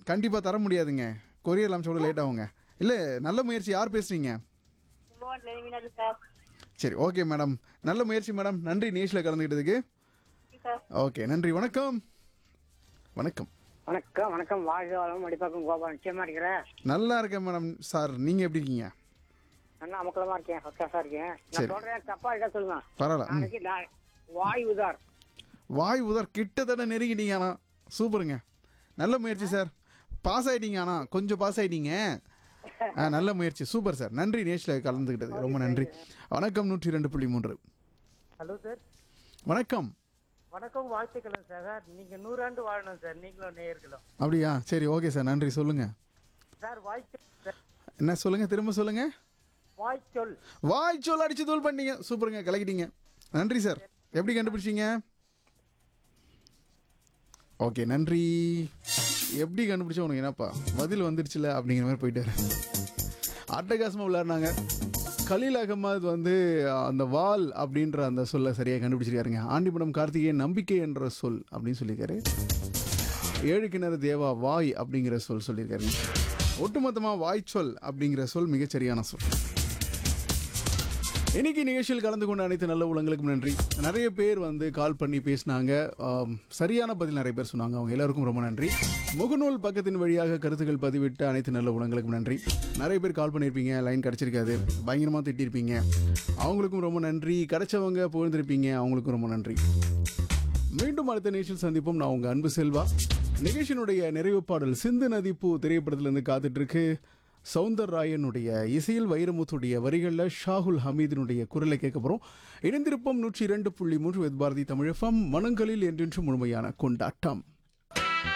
கண்டிப்பாக தர முடியாதுங்க கொரியர் அமிச்சு கூட லேட் ஆகுங்க இல்லை நல்ல முயற்சி யார் பேசுறீங்க கும்பகோணத்துல மீனாட்சி சார் சரி ஓகே மேடம் நல்ல முயற்சி மேடம் நன்றி நியூஸில் கலந்துக்கிட்டதுக்கு சார் ஓகே நன்றி வணக்கம் வணக்கம் வணக்கம் வணக்கம் வாழ்க வளம் மடிப்பாக்கம் கோபால் நிச்சயமா இருக்கிறேன் நல்லா இருக்கேன் மேடம் சார் நீங்கள் எப்படி இருக்கீங்க நல்லா அமக்கலமா இருக்கேன் ஃபஸ்ட்டாக இருக்கேன் சரி. நான் சொல்றேன் தப்பா இல்ல சொல்லுங்க பரவாயில்ல ம். நாளைக்கு நான் வாய் உதார் வாய் உதர் கிட்டத்தட்ட நெருங்கிட்டீங்க ஆனால் சூப்பருங்க நல்ல முயற்சி சார் பாஸ் ஆயிட்டீங்க ஆனால் கொஞ்சம் பாஸ் ஆயிட்டீங்க ஆ நல்ல முயற்சி சூப்பர் சார் நன்றி நேஷில் கலந்துக்கிட்டது ரொம்ப நன்றி வணக்கம் நூற்றி ரெண்டு புள்ளி மூன்று ஹலோ சார் வணக்கம் வணக்கம் வாழ்த்துக்களும் சார் நீங்க நூறாண்டு வாழணும் சார் நீங்களும் நேயர்களும் அப்படியா சரி ஓகே சார் நன்றி சொல்லுங்கள் சார் வாய்ச்சொல் சார் என்ன சொல்லுங்கள் திரும்ப சொல்லுங்கள் வாய்ச்சொல் வாய் சொல் அடிச்சு தூள் பண்ணீங்க சூப்பருங்க கலக்கிட்டீங்க நன்றி சார் எப்படி கண்டுபிடிச்சீங்க ஓகே நன்றி எப்படி கண்டுபிடிச்சா உனக்கு என்னப்பா பதில் வந்துடுச்சுல அப்படிங்கிற மாதிரி போயிட்டாரு அட்டகாசமாக விளையாடினாங்க கலீல் அகமது வந்து அந்த வால் அப்படின்ற அந்த சொல்லை சரியாக கண்டுபிடிச்சிருக்காருங்க ஆண்டிபுரம் கார்த்திகேயன் நம்பிக்கை என்ற சொல் அப்படின்னு சொல்லியிருக்காரு ஏழு கிணறு தேவா வாய் அப்படிங்கிற சொல் சொல்லியிருக்காரு ஒட்டுமொத்தமாக வாய்ச்சொல் அப்படிங்கிற சொல் மிகச்சரியான சொல் இன்னைக்கு நிகழ்ச்சியில் கலந்து கொண்ட அனைத்து நல்ல உள்ளங்களுக்கும் நன்றி நிறைய பேர் வந்து கால் பண்ணி பேசினாங்க ஆம், சரியான பதில் நிறைய பேர் சொன்னாங்க அவங்க எல்லாருக்கும் ரொம்ப நன்றி முகநூல் பக்கத்தின் வழியாக கருத்துக்கள் பதிவிட்ட அனைத்து நல்ல உள்ளங்களுக்கும் நன்றி நிறைய பேர் கால் பண்ணியிருப்பீங்க லைன் கிடச்சிருக்காது பயங்கரமாக திட்டிருப்பீங்க அவங்களுக்கும் ரொம்ப நன்றி கிடைச்சவங்க புகழ்ந்திருப்பீங்க அவங்களுக்கும் ரொம்ப நன்றி மீண்டும் அடுத்த நிகழ்ச்சியில் சந்திப்போம் நான் உங்க அன்பு செல்வா நிகழ்ச்சியினுடைய நிறைவு பாடல் சிந்து நதிப்பூ திரைப்படத்திலிருந்து காத்துட்டு இருக்கு சவுந்தர் ராயனுடைய இசையில் வைரமுத்துடைய வரிகளில் ஷாகுல் ஹமீதினுடைய குரலை கேட்க போகிறோம் இணைந்திருப்போம் நூற்றி இரண்டு புள்ளி மூன்று வெத் பாரதி தமிழகம் மனங்களில் என்றென்றும் முழுமையான கொண்டாட்டம்